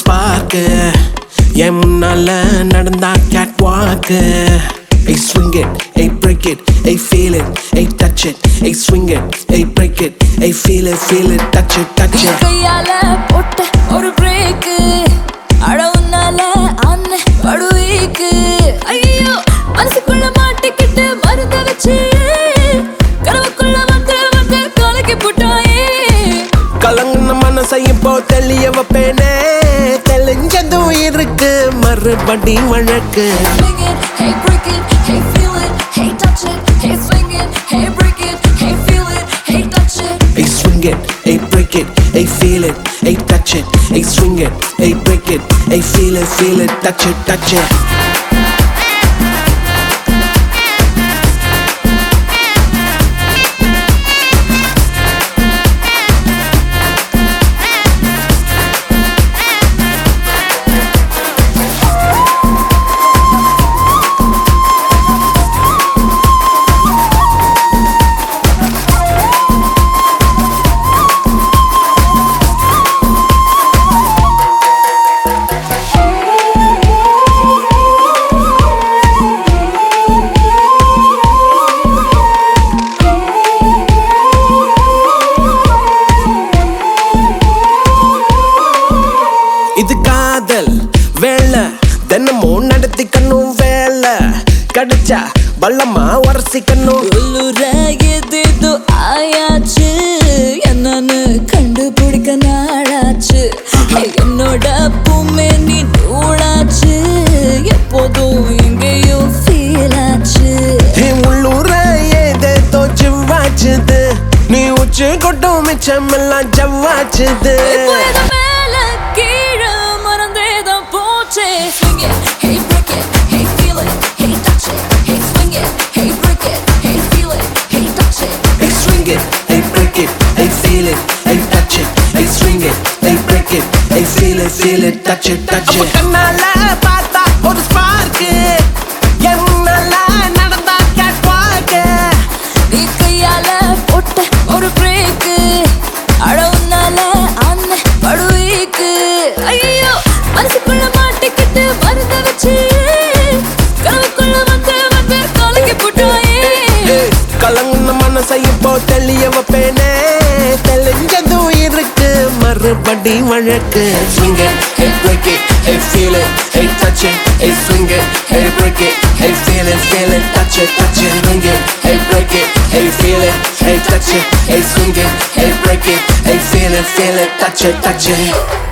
Spark என் முன்னால நடந்தா gate வாக்கு Hey swing it, hey break it, hey feel it, hey touch it, hey swing it, hey break it, hey feel it, feel it, touch it, touch நீ it. கையால போட்ட ஒரு brake அடவுனால அண்ணன் படுவீக்கு ஐயோ மனசுக்குள்ள மாட்டிக்கிட்டு மருந்த வச்சு கனவுக்குள்ள வந்து வந்து கலக்கி போட்டாயே கலங்கின மனசை இப்போ தெளிய வைப்பேனே தெளிஞ்சதும் இருக்கு மறுபடி வழக்கு Swing it, hey break it, hey feel it, hey touch it, hey swing it, hey break it, hey feel it, hey touch it. Hey swing it, hey break it, hey feel it, hey touch it, hey swing it, hey break it, hey feel it, feel it, touch it, touch it. இது காதல் வேலை தினமும் நடத்திக்கணும் வேலை கிடைச்சா பள்ளமா உரசிக்கணும் உள்ளுர எதேதோ ஆயாச்சு என்னன்னு கண்டுபிடிக்க நாளாச்சு என்னோட பூமே நீ நூலாச்சு எப்போதும் எங்கேயோ ஃபீல் ஆச்சு என் உள்ளூர ஏதேதோ ஜிவ்வாச்சுது நீ உச்சி கொட்டும் மிச்சம் எல்லாம் ஜவ்வாச்சுது இப்போ இது மேல கீழே மறந்தேதான் போச்சே Swing it, hey break it, hey feel it, hey touch it, hey swing it, hey break it, hey feel it, hey touch it. Hey swing it, hey break it, hey feel it, hey touch it, hey swing it, hey break it, hey feel it, feel it, touch it, touch it. கண்ணால பார்த்தா ஒரு spark என் முன்னால நடந்தா gate வாக்கு நீ கையால போட்ட ஒரு பிரேக்கு அழவுனால அண்ணன் படுவீக்கு ஐயோ மனசுக்குள்ள மாட்டிக்கிட்டு மருந்த வச்சு கனவுக்குள்ள வந்து வந்து கலக்கி போட்டாயே கலங்குன மனசை இப்போ தெளிய வைப்பேனே தெளிஞ்சதும் இருக்கு மறுபடி வழக்கு swing it, hey break it, hey feel it, hey touch it, hey swing it, hey break it, hey feel it, feel it, touch it, touch it, swing it, hey break it, hey feel it, hey touch it, hey swing it, hey break it, hey feel it, feel it, touch it, touch it.